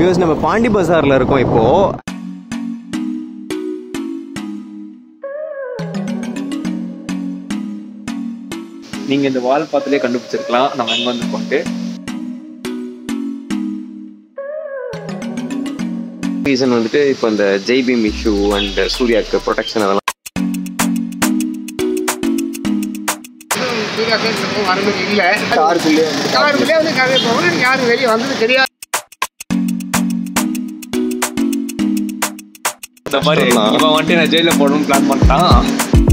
Views நம்ம பாண்டி பஜார்ல இருக்கோம் இப்போ நீங்க இந்த வால் பார்த்துலேயே கண்டுபிடிச்சிருக்கலாம் நம்ம எங்க வந்திருக்கோன்ட்டு ரீசன் வந்துட்டு இப்போ இந்த ஜெய்பீம் இஷ்யூ அண்ட் சூர்யாக்கு ப்ரொடெக்ஷன் அதெல்லாம் சூர்யா பேர் வரணும் இல்லை காருக்குள்ளே காருக்குள்ளே வந்து கதை போகணும் யாரும் வெளியே வந்தது தெரியாது இந்த மாதிரி கஷ்டம்தான். இவன் வந்துட்டு நான் ஜெயில போடணும்னு பிளான் பண்ணிட்டான்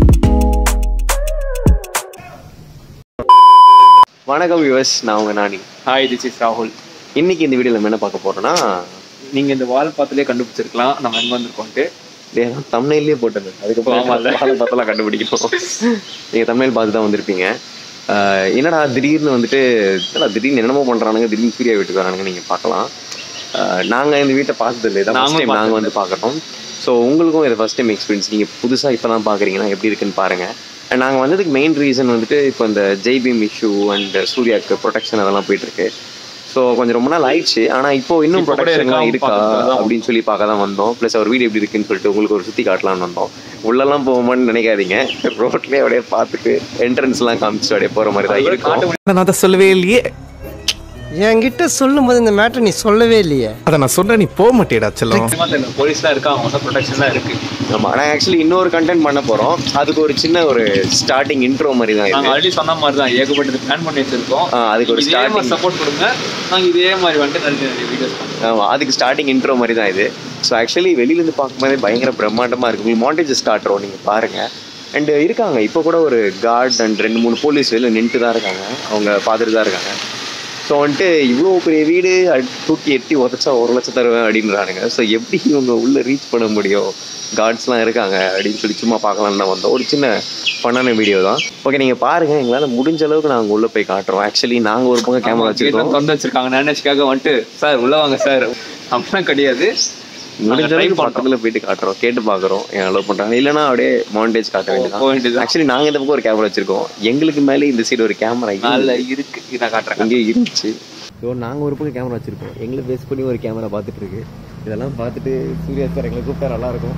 வணக்கம் வியூவர்ஸ் நான் உங்க நானி ஹாய் திஸ் இஸ் ராகுல் இன்னைக்கு இந்த வீடியோல நம்ம என்ன பார்க்க போறோம்னா நீங்க இந்த வால் பார்த்துலேயே கண்டுபிடிச்சிருக்கலாம் நம்ம எங்க வந்திருக்கோன்ட்டு தமிழ்லேயே போட்டது அதுக்கப்புறம் ஆமால்ல. வாழை பார்த்தலாம் கண்டுபிடிக்கணும் நீங்க தமிழ் பார்த்து தான் வந்திருப்பீங்க ஆஹ் என்னடா திடீர்னு வந்துட்டு என்னடா திடீர்னு என்னமோ பண்றானுங்க திடீர்னு சூர்யா வீட்டுக்கு வரானுங்க நீங்க பார்க்கலாம் ஆஹ் நாங்க இந்த வீட்டை பார்த்தது இல்லை இதான் ஃபர்ஸ்ட் நாங்களும் டைம் நாங்க பார்த்தது வந்து பார்க்குறோம் ஸோ உங்களுக்கும் இது ஃபர்ஸ்ட் டைம் எக்ஸ்பீரியன்ஸ் நீங்க புதுசா இப்போ தான் பார்க்குறீங்கன்னா எப்படி இருக்குன்னு பாருங்க அண்ட் நாங்கள் வந்ததுக்கு மெயின் ரீசன் வந்துட்டு இப்போ இந்த ஜெய்பீம் இஷ்யூ அண்ட் சூர்யாக்கு ப்ரொடெக்ஷன் அதெல்லாம் போயிட்டு இருக்கு ஸோ கொஞ்சம் ரொம்ப நாள் ஆயிடுச்சு ஆனா இப்போ இன்னும் இப்போ கூட ப்ரொடெக்ஷன்லாம் இருக்கா? இருக்கா பார்க்கறதுக்கு தான் அப்படின்னு சொல்லி பார்க்க தான் வந்தோம் ப்ளஸ் அவர் வீடு எப்படி இருக்குன்னு சொல்லிட்டு உங்களுக்கு ஒரு சுற்றி காட்டலாம்னு வந்தோம் உள்ளெல்லாம் போவோமான்னு நினைக்காதீங்க ரோட்லேயே அப்படியே பார்த்துட்டு என்ட்ரன்ஸ்லாம் காமிச்சிட்டு அப்படியே போகிற மாதிரி தான் இருக்கும் நான் அதை சொல்லவே இல்லையே என்கிட்ட சொல்லும்போது இந்த மேட்டர் நீ சொல்லவே இல்லையே அதை நான் சொன்ன நீ போக மாட்டேடா செல்லம் போலீஸ் தான் இருக்காங்க அவங்க ப்ரொடெக்ஷன் தான் இருக்கு ஆமா ஆனால் ஆக்சுவலி இன்னொரு கண்டென்ட் பண்ண போகிறோம் அதுக்கு ஒரு சின்ன ஒரு ஸ்டார்டிங் இன்ட்ரோ மாதிரி தான் நாங்க இது ஆல்ரெடி சொன்ன மாதிரி தான் ஏகப்பட்டது பிளான் பண்ணி வச்சிருக்கோம் ஆ, அதுக்கு ஒரு இதே மாதிரி starting. சப்போர்ட் கொடுங்க நாங்க இதே மாதிரி வந்துட்டு நிறைய நிறைய வீடியோஸ் பண்ணுவோம் ஆமா அதுக்கு ஸ்டார்டிங் இன்ட்ரோ மாதிரி தான் இது ஸோ ஆக்சுவலி வெளியிலேருந்து பார்க்கும்போதே பயங்கர பிரம்மாண்டமாக இருக்கு உங்களுக்கு மாண்டேஜஸ் காட்டுறோம் நீங்கள் பாருங்க அண்ட் இருக்காங்க இப்போ கூட ஒரு கார்ட் அண்ட் ரெண்டு மூணு போலீஸ் வெளியில் நின்றுட்டு தான் இருக்காங்க அவங்க பார்த்துட்டு தான் இருக்காங்க ஸோ வந்துட்டு இவ்வளோ பெரிய வீடு அட்- தூக்கி எட்டி உதச்சா ஒரு லட்சம் தருவேன் அப்படின்றானுங்க ஸோ எப்படி இவங்க உள்ளே ரீச் பண்ண முடியும் கார்ட்ஸ்லாம் இருக்காங்க அப்படின்னு சொல்லி சும்மா பார்க்கலான்னு தான் வந்தோம் ஒரு சின்ன ஃபன்னான வீடியோ தான் ஓகே நீங்கள் பாருங்கள் எங்களால் முடிஞ்ச அளவுக்கு நாங்கள் உள்ளே போய் காட்டுறோம் ஆக்சுவலி நாங்கள் ஒரு பக்கம் கேமரா வச்சுருக்கோம் திறந்து வச்சிருக்காங்க நேனேஜ்க்காக வந்துட்டு சார் உள்ள வாங்க சார் அப்படிலாம் கிடையாது முடிஞ்ச try அளவுக்கு பண்றோம். பக்கத்துல போயிட்டு காட்டுறோம் கேட்டு பாக்குறோம் ஏன் அலோவ் பண்றாங்க இல்லைன்னா அப்படியே மாண்டேஜ் காட்ட போக வேண்டியதான் வேண்டியது ஆக்சுவலி நாங்க இந்த பக்கம் ஒரு கேமரா வச்சிருக்கோம் எங்களுக்கு மேலே இந்த சைடு ஒரு கேமரா நல்ல இருக்கு இதை நான் காட்டுறேன் இங்கே இருந்துச்சு ஸோ நாங்கள் ஒரு பக்கம் கேமரா வச்சிருக்கோம் எங்களை பேஸ் பண்ணி ஒரு கேமரா பார்த்துட்டு இருக்கு இதெல்லாம் பார்த்துட்டு சூர்யா சார் எங்களை கூப்பிட்டா நல்லா இருக்கும்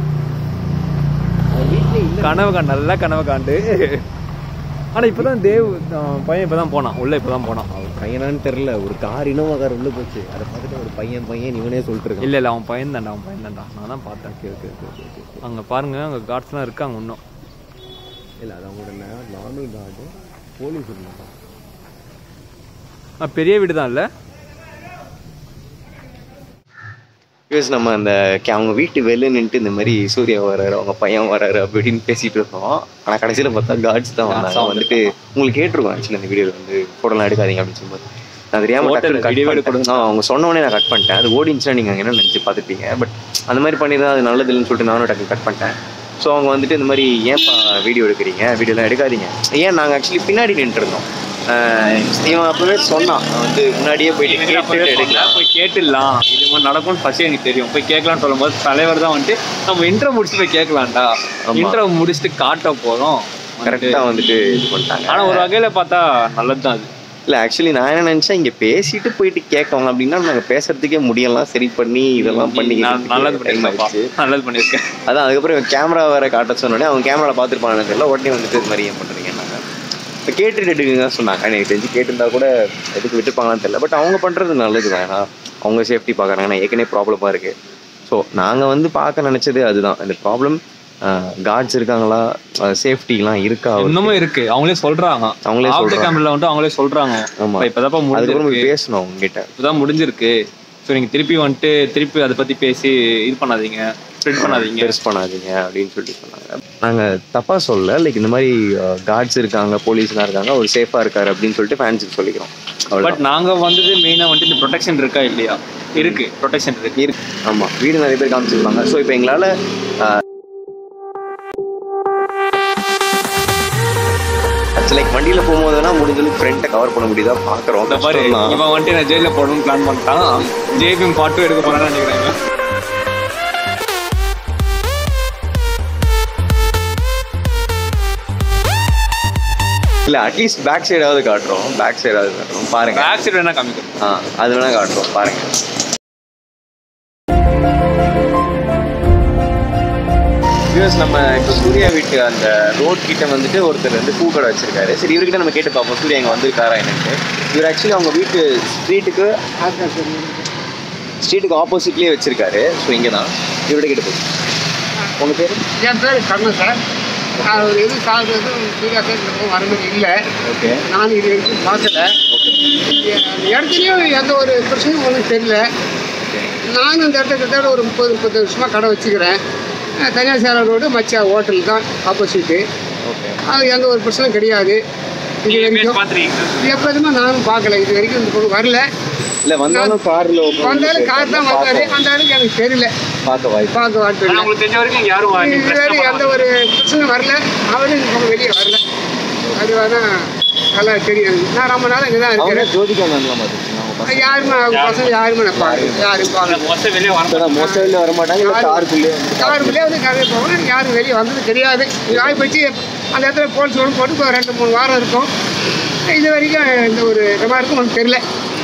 வீட்டிலே இல்லை கனவு காண்டு நல்லா கனவு காண்டு ஆனா இப்பதான் தேவ் அஹ், பையன் இப்பதான் போனான் உள்ள இப்பதான் போனான் அவர் பையனான்னு தெரியல ஒரு கார் இனோவா கார் உள்ள போச்சு அதை பார்த்துட்டு ஒரு பையன் பையன் இவனே சொல்லிட்டு இருக்கான் இல்ல இல்ல அவன் பையன் தான்டா அவன் பையன் தான்டா நான் தான் பார்த்தேன் ஓகே ஓகே ஓகே ஓகே அங்க பாருங்க அங்க கார்ட்ஸ்லாம் இருக்காங்க இன்னும் இல்லை அது அவங்களோட நார்மல் கார்டு போலீஸ் இருந்தாங்க ஆ, பெரிய வீடு தான் இல்ல பிகாஸ் நம்ம அந்த கே- அவங்க வீட்டு வெளில நின்றுட்டு இந்த மாதிரி சூர்யா வராரு அவங்க பையன் வராரு அப்படின்னு பேசிட்டு இருந்தோம் ஆனால் கடைசியில் பார்த்தா கார்ட்ஸ் தான் வந்தாங்க தான் வந்துட்டு உங்களுக்கு கேட்டிருக்கோம் ஆக்சுவலி அந்த வீடியோவில் வந்து போடலாம் எடுக்காதீங்க அப்படின்னு சொல்லும்போது நான் தெரியாம Photo டக்குனு cut video பண்ணிட்டேன். கொடுங்க. ஆ, அவங்க சொன்ன உடனே நான் கட் பண்ணிட்டேன் அது ஓடிச்சுன்னா நீங்கள் என்ன நினச்சி பார்த்துப்பீங்க பட் அந்த மாதிரி பண்ணிதான் அது நல்லது இல்லைன்னு சொல்லிட்டு நானும் டக்கு கட் பண்ணிட்டேன் ஸோ அவங்க வந்துட்டு இந்த மாதிரி ஏன்ப்பா வீடியோ எடுக்கிறீங்க வீடியோலாம் எடுக்காதீங்க ஏன் நாங்கள் ஆக்சுவலி பின்னாடி நின்றுட்டு இருந்தோம் ஆஹ் இவன் அப்பவே சொன்னான் நான் வந்து முன்னாடியே போயிட்டு கேட்டுட்டு எடுக்கலாம் போய் கேட்டுடலாம் இது மாதிரி நடக்கும்னு ஃபர்ஸ்ட் எனக்கு தெரியும் போய் கேட்கலாம்னு சொல்லும்போது தலைவர் தான் வந்துட்டு நம்ம இன்ட்ரோ முடிச்சுட்டு போய் கேட்கலாம்டா ஆமா. இன்ட்ரோ முடிச்சுட்டு காட்ட போறோம் கரெக்டாக வந்துட்டு இது பண்ணிட்டாங்க ஆனா ஒரு வகையில பார்த்தா நல்லது தான் அது இல்ல ஆக்சுவலி நான் என்ன நினைச்சேன் இங்க பேசிட்டு போயிட்டு கேட்கலாம் அப்படின்னா நாங்க பேசுறதுக்கே முடியலாம் சரி பண்ணி இதெல்லாம் பண்ணி நான் நல்லது பண்ணிருக்கேன்ப்பா நல்லது பண்ணிருக்கேன் அதான் அதுக்கப்புறம் கேமரா வேற காட்ட சொன்னோடனே அவங்க கேமரா பார்த்துருப்பாங்க தெரியல உடனே வந்துட்டு இது மாதிரி ஏன் பண்றீங்க நாங்க இப்போ கேட்டுட்டு எடுக்குங்க சொன்னாங்க எனக்கு தெரிஞ்சு கேட்டிருந்தா கூட எதுக்கு விட்டுருப்பாங்களான்னு தெரியல பட் அவங்க பண்றது நல்லது தான் ஏன்னா அவங்க சேஃப்டி பார்க்குறாங்க ஏன்னா ஏற்கனவே ப்ராப்ளமாக இருக்கு ஸோ நாங்கள் வந்து பார்க்க நினைச்சது அதுதான் இந்த ப்ராப்ளம் கார்ட்ஸ் இருக்காங்களா சேஃப்டிலாம் இருக்கா அவருக்கு? இன்னமும் இருக்கு அவங்களே சொல்றாங்க அவங்களே ஆஃப் சொல்றாங்க. கேமரால வந்துட்டு அவங்களே சொல்றாங்க ஆமா இப்ப இப்பதான்ப்பா அதுக்கப்புறம் முடிஞ்சிருக்கு போய் பேசணும் உங்ககிட்ட இப்பதான் முடிஞ்சிருக்கு ஸோ நீங்க திருப்பி வந்துட்டு திருப்பி அதை பத்தி பேசி இது பண்ணாதீங்க ஸ்ப்ரெட் பண்ணாதீங்க பெருசு பண்ணாதீங்க அப்படின்னு சொல்லி சொன்னாங்க நாங்க தப்பா சொல்லல லைக் இந்த மாதிரி கார்ட்ஸ் இருக்காங்க போலீஸ்லாம் இருக்காங்க அவர் சேஃபா இருக்காரு அப்படின்னு சொல்லிட்டு ஃபேன்ஸுக்கு சொல்லிக்கிறோம் பட் அவ்வளவுதான் நாங்க வந்தது மெயினா வந்துட்டு இந்த ப்ரொடெக்ஷன் இருக்கா இல்லையா இருக்கு ப்ரொடெக்ஷன் இருக்கு இருக்கு ஆமா வீடு நிறைய பேர் காமிச்சிருப்பாங்க ஸோ இப்போ எங்களால லைக் வண்டியில போகும்போதுனா முடிஞ்சளவுக்கு ஃப்ரண்ட்டை கவர் பண்ண முடியுதா பாக்குறோம் இந்த மாதிரி கஷ்டம்தான். இவன் வந்துட்டு நான் ஜெயில போடணும்னு பிளான் பண்ணிட்டான் ஜேபிஎம் பாட்டும் எடுக்க போறான்னு நினைக்கிறேன் இல்ல அட்லீஸ்ட் பேக் சைடாவது காட்டுறோம் பேக் சைடாவது காட்டுறோம் பாருங்க பேக் சைடு வேணா காமிக்கிறோம் ஆ அது வேணா காட்டுறோம் பாருங்க பிகாஸ் நம்ம இப்போ சூர்யா வீட்டு அந்த ரோட் கிட்ட வந்துட்டு ஒருத்தர் வந்து பூ கடை வச்சிருக்காரு சரி இவர்கிட்ட நம்ம கேட்டு பார்ப்போம் சூர்யா இங்கே வந்திருக்காரா என்னன்ட்டு இவர் ஆக்சுவலி அவங்க வீட்டு ஸ்ட்ரீட்டுக்கு ஸ்ட்ரீட்டுக்கு ஆப்போசிட்லேயே வச்சிருக்காரு ஸோ இங்கே தான் இவர்கிட்ட கேட்டு போய் உங்கள் பேர் என் பேர் கண்ணன் சார் நான் ஒரு எது சாப்பிட்றது சூர்யா சார் இந்த பக்கம் வரணும் இல்லை ஓகே நான் இது வரைக்கும் பார்க்கல ஓகே அந்த இடத்துலையும் எந்த ஒரு பிரச்சனையும் ஒன்றும் தெரியல நானும் இந்த இடத்துல கிட்டத்தட்ட ஒரு முப்பது முப்பது வருஷமாக கடை வச்சுக்கிறேன் அஹ் தனியார் சேலை ரோடு மச்சா ஹோட்டல் தான் ஆப்போசிட்டு ஓகே அது எந்த ஒரு பிரச்சனையும் கிடையாது இது நீங்க வரைக்கும் பாத்துருக்கீங்க இது எப்போதுமே நானும் பார்க்கல இது வரைக்கும் இந்த பக்கம் வரல இல்லை வந்தாலும் காரில் வந்தாலும் கார் தான் வந்தாரு அந்த ஆளுக்கு எனக்கு தெரியல பார்க்க வாய்ப்பு பார்க்க வாய்ப்பு ஆனா இல்லை உங்களுக்கு தெரிஞ்ச வரைக்கும் இங்க யாரும் வாங்கி இதுவரை எந்த ஒரு பிரச்சனை வரல அவரும் இந்த பக்கம் வெளியே வரல அது வேணா நல்லா தெரியும் நான் ரொம்ப நாள் இங்கே தான் அவங்க இருக்கிறேன் ஜோதிகா மேம்லாம் பார்த்துருக்கீங்க அவங்க பசங்க யாருமே அவங்க பசங்க யாருமே நான் பார்க்கல யாரும் பார்க்கல மொத்த வெளியே வர இப்போதான் மோஸ்ட்டாக வெளில வர மாட்டாங்க இல்லை காருக்குள்ளேயே காருக்குள்ளே வந்து கதையை போவோம் யாரும் வெளியே வந்தது தெரியாது வாய் வச்சு அந்த இடத்துல போலீஸ் ஒன்று போட்டு இப்போ ரெண்டு மூணு வாரம் இருக்கும் இது வரைக்கும் இந்த ஒரு ரெமார்க்கும் ஒன்றும் தெரியல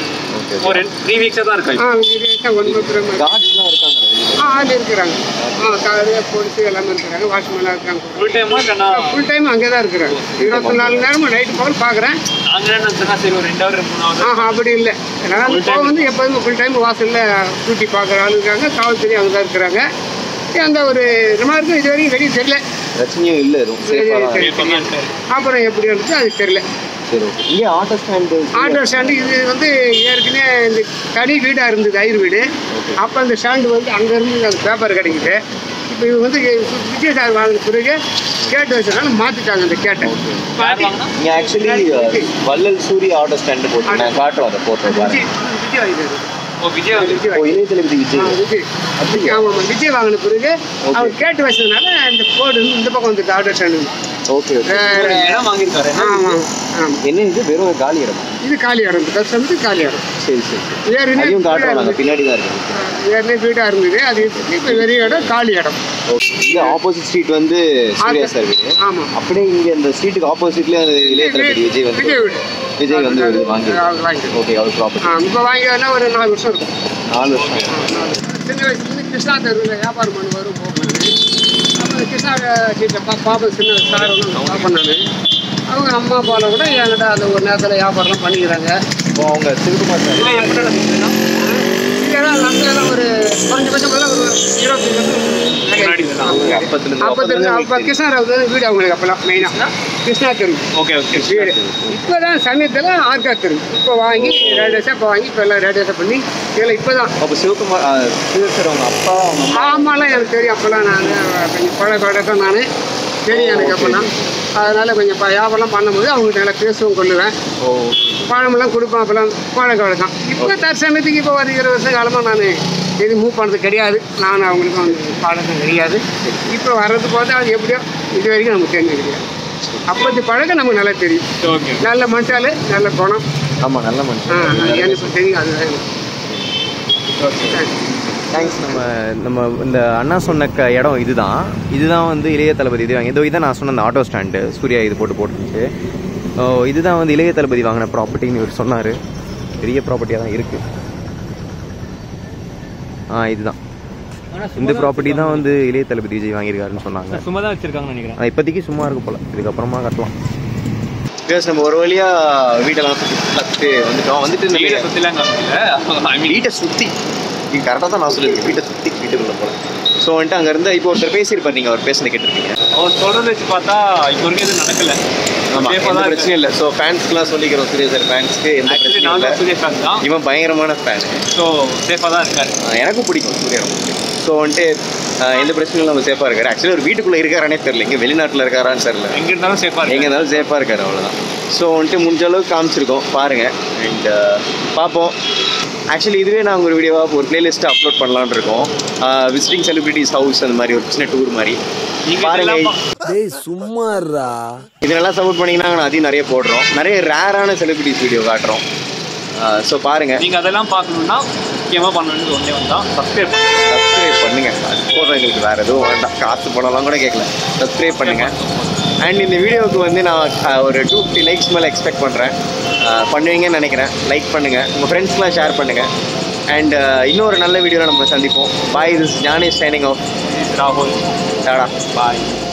ஒரு த்ரீ வீக்ஸா தான் இருக்கு ஆ இது ஒன்று மாதிரி கார்ட்ஸ்லாம் இருக்காங்க வெளியில. ஆ ஆள் இருக்கிறாங்க ஆ காரு போலீஸ் எல்லாமே இருக்கிறாங்க வாட்ச்மேனாக இருக்காங்க ஃபுல் டைமா இல்லைன்னா ஃபுல் டைம் அங்கே தான் இருக்கிறாங்க இருபத்தி நாலு நேரமும் நைட்டு பகல் பார்க்குறேன் நாங்க என்ன நினைச்சோம்னா சரி ஒரு ரெண்டு ஹவர் மூணு ஹவர் ஆஹா அப்படி இல்லை நான் அந்த போக வந்து எப்போதுமே ஃபுல் டைம் வாசலில் டியூட்டி பார்க்குற ஆள் இருக்காங்க காவல்துறை அங்கே தான் இருக்கிறாங்க அந்த ஒரு ரிமார்க்கும் இது வரைக்கும் வெளியே தெரியல பிரச்சனையும் இல்லை எதுவும் சேஃபாக தான் சரி, இருக்கு. சரி. அப்புறம் எப்படி இருந்துச்சு அது தெரியல சரி ஓகே இங்கே ஆட்டோ ஸ்டாண்டு ஆட்டோ ஸ்டாண்டு இது வந்து ஏற்கனவே இந்த தனி வீடாக இருந்தது ஐயர் வீடு அப்போ அந்த ஸ்டாண்டு வந்து அங்கேருந்து அந்த பேப்பர் கிடைக்குது இப்போ இது வந்து விஜய் சார் வாங்கின பிறகு கேட்டு வச்சதுனால மாற்றிட்டாங்க அந்த கேட்டை மாற்றி இங்கே ஆக்சுவலி வள்ளல் சூரிய ஆட்டோ ஸ்டாண்டு போட்டு நான் காட்டுறோம் அதை போட்டோ பாருங்க விஜய் விஜய் வாங்கிட்டாரு ஓ விஜய் வந்து விஜய் ஓ இளைய தளபதி ஆ, விஜய் விஜய் விஜய் ஆமாம் ஆமாம் விஜய் வாங்கின பிறகு அவர் கேட்டு வச்சதுனால இந்த போர்டு வந்து இந்த பக்கம் வந்துட்டு ஆட்டோ ஸ்டாண்டு ஓகே ஓகே ஒரு இடம் வாங்கியிருக்காரு ஆமாம் ஆமாம் என்ன இது வெறும் காலி இடம் இது காலி இடம் பஸ் வந்து காலி இடம் சரி சரி சரி ஏற்கனவே அதையும் காட்டுறோம் வீடா நாங்கள் இருந்தது. பின்னாடி தான் இருக்கு ஏற்கனவே வீடாக இருந்தது அது இப்போ வெறிய இடம் காலி இடம் ஓகே இங்கே ஆப்போசிட் ஸ்ட்ரீட் வந்து சூர்யா சார் வீடு ஆமாம் அப்படியே இங்கே இந்த ஸ்ட்ரீட்டுக்கு ஆப்போசிட்லேயே அந்த இளைய தளபதி விஜய் வந்து விஜய் வீடு விஜய் வந்து அது வாங்கி அவர் வாங்கிட்டாரு. ஓகே அவர் ப்ராப்பர்ட்டி ஆ இப்போ வாங்கினா ஒரு நாலு வருஷம் இருக்கும் நாலு வருஷம் சின்ன வயசுலேருந்து கிருஷ்ணா தெருவில் வியாபாரம் பண்ணி வரும் போவேன் அப்புறம் கிருஷ்ணா சீட்டில் பா பாப்பா சின்ன சார் வந்து பார்ப்பேன் நான் அவங்க அம்மா அப்பாவில் கூட என்கிட்ட அந்த ஒரு நேரத்தில் வியாபாரம்லாம் பண்ணிக்கிறாங்க இப்போ அவங்க சிவகுமார் சார் இதெல்லாம் எப்படி நடந்துச்சுன்னா இதெல்லாம் நம்மளால ஒரு குறைஞ்சபட்சம் ஒரு இருபத்தி முன்னாடி தான். அப்பத்துலேருந்து அப்பத்துல அப்போ கிருஷ்ணாராவ் தான் வீடு அவங்களுக்கு அப்போல்லாம் மெயினாக கிருஷ்ணா தெரு ஓகே ஓகே வீடு இப்போ தான் சமயத்தில் ஆர்கா தெரு இப்போ வாங்கி ரேடியோஸாக இப்போ வாங்கி இப்போ எல்லாம் ரேடியோஸாக பண்ணி இதில் இப்போ தான் அப்போ சிவகுமார் ஆ, சிவ சார் அவங்க அப்பா அவங்க அம்மா ஆமாலாம் எனக்கு தெரியும் அப்போல்லாம் நான் கொஞ்சம் பழ பழக்கம் நான் தெரியும் எனக்கு அப்போல்லாம் அதனால் கொஞ்சம் ப- வியாபாரம் பண்ணும்போது அவங்ககிட்ட நல்லா பேசுவோம் கொள்ளுவேன் ஓ பழமெல்லாம் கொடுப்பேன் அப்போல்லாம் பழக்க வழக்கம் இப்போ தற்சமயத்துக்கு இப்போ ஒரு இருபது வருஷம் காலமாக நான் எதுவும் மூவ் பண்ணது கிடையாது நான் அவங்களுக்கும் வந்து பழக்கம் கிடையாது இப்போ வர்றது போது அது எப்படியோ இது வரைக்கும் நமக்கு தெரிஞ்சது கிடையாது அப்போது பழக்கம் நமக்கு நல்லா தெரியும் ஓகே நல்ல மனுஷால் நல்ல குணம் ஆமாம் நல்ல ஆ, மனுஷன் எனக்கு தெரியும் அதுதான் எனக்கு. தேங்க்ஸ் நம்ம நம்ம இந்த அண்ணா சொன்ன க இடம் இதுதான் இதுதான் வந்து இளைய தளபதி இது வாங்கி இதோ இதான் நான் சொன்ன அந்த ஆட்டோ ஸ்டாண்டு சூர்யா இது போட்டு போட்டுருந்துச்சு ஓ, இதுதான் வந்து இளைய தளபதி வாங்கின ப்ராப்பர்ட்டின்னு இவர் சொன்னார் பெரிய ப்ராப்பர்ட்டியாக தான் இருக்குது ஆ இதுதான் இந்த ப்ராப்பர்ட்டி தான் வந்து இளைய தளபதி விஜய் வாங்கியிருக்காருன்னு சொன்னாங்க சும்மா தான் வச்சிருக்காங்கன்னு நினைக்கிறேன் ஆனா, இப்போதைக்கு சும்மா இருக்கு போல இதுக்கப்புறமா கட்டலாம் பிகாஸ் நம்ம ஒரு வழியா வீட்டெல்லாம் சுற்றி பார்த்துட்டு வந்துட்டோம் வந்துட்டு இந்த வீடை வீடை சுத்திலாம் காமிக்கல ஐ மீன் வீட்டை சுற்றி நீங்க கரெக்டாக தான் நான் சொல்லியிருக்கேன் வீட்டை சுற்றி வீட்டுக்குள்ள போல ஸோ வந்துட்டு அங்கே இருந்து இப்போ ஒருத்தர் பேசியிருப்பார் நீங்கள் அவர் பேசுனது கேட்டிருப்பீங்க அவர் சொல்றத வச்சு பார்த்தா இப்போ வரைக்கும் எதுவும் நடக்கல ஆமாம் Safe ஆ எந்த தான் பிரச்சனையும் இல்லை ஸோ ஃபேன்ஸ்க்குலாம் சொல்லிக்கிறோம் சூரிய சார் ஃபேன்ஸ்க்கு எந்த ஆக்சுவலி பிரச்சனையும் நான் இல்லை தான் சூரிய ஃபேன் தான் இவன் பயங்கரமான ஃபேன் ஸோ சேஃபாக தான் இருக்காரு எனக்கும் பிடிக்கும் சூர்யா ரொம்ப பிடிக்கும் ஸோ வந்துட்டு ஆஹ், எந்த பிரச்சனையும் நம்ம சேஃபாக இருக்காரு ஆக்சுவலி ஒரு வீட்டுக்குள்ளே இருக்காரானே தெரியல இங்கே வெளிநாட்டில் இருக்காரான்னு தெரியல எங்க இருந்தாலும் சேஃபாக எங்கே இருக்கு இருந்தாலும் சேஃபாக இருக்காரு அவ்வளோதான் ஸோ வந்துட்டு முடிஞ்ச அளவுக்கு காமிச்சிருக்கோம் பாருங்கள் அண்ட் பார்ப்போம் ஆக்சுவலி இதுவே நாங்கள் ஒரு வீடியோவாக ஒரு பிளேலிஸ்ட்டை அப்லோட் பண்ணலான்னு இருக்கோம் விசிட்டிங் செலிபிரிட்டிஸ் ஹவுஸ் அந்த மாதிரி ஒரு சின்ன டூர் மாதிரி நீங்க பாருங்க இதெல்லாம் டேய் சும்மாறா இதெல்லாம் சப்போர்ட் பண்ணிங்கன்னா நாங்கள் அதையும் நிறைய போடுறோம் நிறைய ரேரான செலிபிரிட்டிஸ் வீடியோ காட்டுறோம் ஸோ பாருங்கள் நீங்க அதெல்லாம் பார்க்கணும்னா முக்கியமாக பண்ண வேண்டியது ஒன்றே ஒன்று தான் சப்ஸ்கிரைப் பண்ணுங்க சப்ஸ்கிரைப் பண்ணுங்க அது போதும் எங்களுக்கு வேறு எதுவும் வேண்டாம் காசு பணம்லாம் கூட கேட்கல சப்ஸ்கிரைப் பண்ணுங்க அண்ட் இந்த வீடியோவுக்கு வந்து நான் அஹ், ஒரு டூ ஃபிஃப்டி லைக்ஸ் மேலே எக்ஸ்பெக்ட் பண்ணுறேன் பண்ணுவீங்கன்னு நினைக்கிறேன் லைக் பண்ணுங்கள் உங்கள் ஃப்ரெண்ட்ஸ்லாம் ஷேர் பண்ணுங்கள் அண்ட் இன்னொரு நல்ல வீடியோவில் நம்ம சந்திப்போம் bye this Gnanesh signing off ராகுல் டாடா பாய்